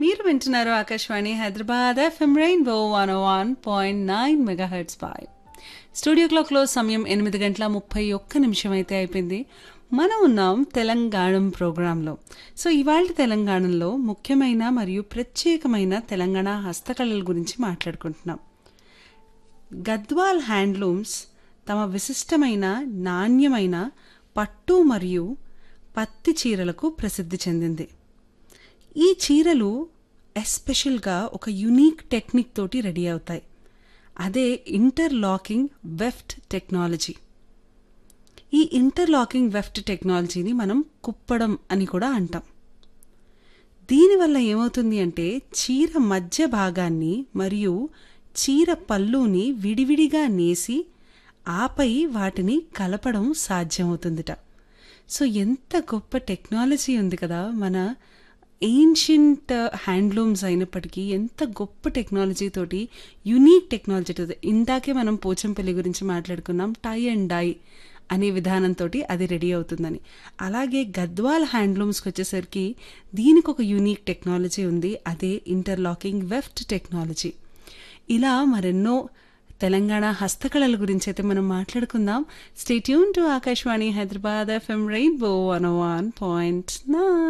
మీరు వింటున్నారు Akashvani Hyderabad FM rainbow one one point nine megahertz పై స్టూడియో క్లాక్లో సమయం ఎనిమిది గంటల ముప్పై ఒక్క నిమిషం అయితే అయిపోయింది మనం ఉన్నాం తెలంగాణ ప్రోగ్రాంలో సో ఇవాళ తెలంగాణలో ముఖ్యమైన మరియు ప్రత్యేకమైన తెలంగాణ హస్తకళల గురించి మాట్లాడుకుంటున్నాం గద్వాల్ హ్యాండ్లూమ్స్ తమ విశిష్టమైన నాణ్యమైన పట్టు మరియు పత్తి చీరలకు ప్రసిద్ధి చెందింది ఈ చీరలు ఎస్పెషల్గా ఒక యునీక్ టెక్నిక్ తోటి రెడీ అవుతాయి అదే ఇంటర్లాకింగ్ వెఫ్ట్ టెక్నాలజీ ఈ ఇంటర్లాకింగ్ వెఫ్ట్ టెక్నాలజీని మనం కుప్పడం అని కూడా అంటాం దీనివల్ల ఏమవుతుంది అంటే చీర మధ్య భాగాన్ని మరియు చీర పళ్ళుని విడివిడిగా నేసి ఆపై వాటిని కలపడం సాధ్యమవుతుందిట సో ఎంత గొప్ప టెక్నాలజీ ఉంది కదా మన ఏన్షియంట్ హ్యాండ్లూమ్స్ అయినప్పటికీ ఎంత గొప్ప టెక్నాలజీ తోటి యునీక్ టెక్నాలజీ ఇందాకే మనం పోచంపల్లి గురించి మాట్లాడుకున్నాం టై అండ్ డై అనే విధానంతో అది రెడీ అవుతుందని అలాగే గద్వాల్ హ్యాండ్లూమ్స్కి వచ్చేసరికి దీనికి ఒక యూనిక్ టెక్నాలజీ ఉంది అదే ఇంటర్లాకింగ్ వెఫ్ట్ టెక్నాలజీ ఇలా మరెన్నో తెలంగాణ హస్తకళల గురించి అయితే మనం మాట్లాడుకుందాం stay tuned to Akashvani Hyderabad FM rainbow one one point నా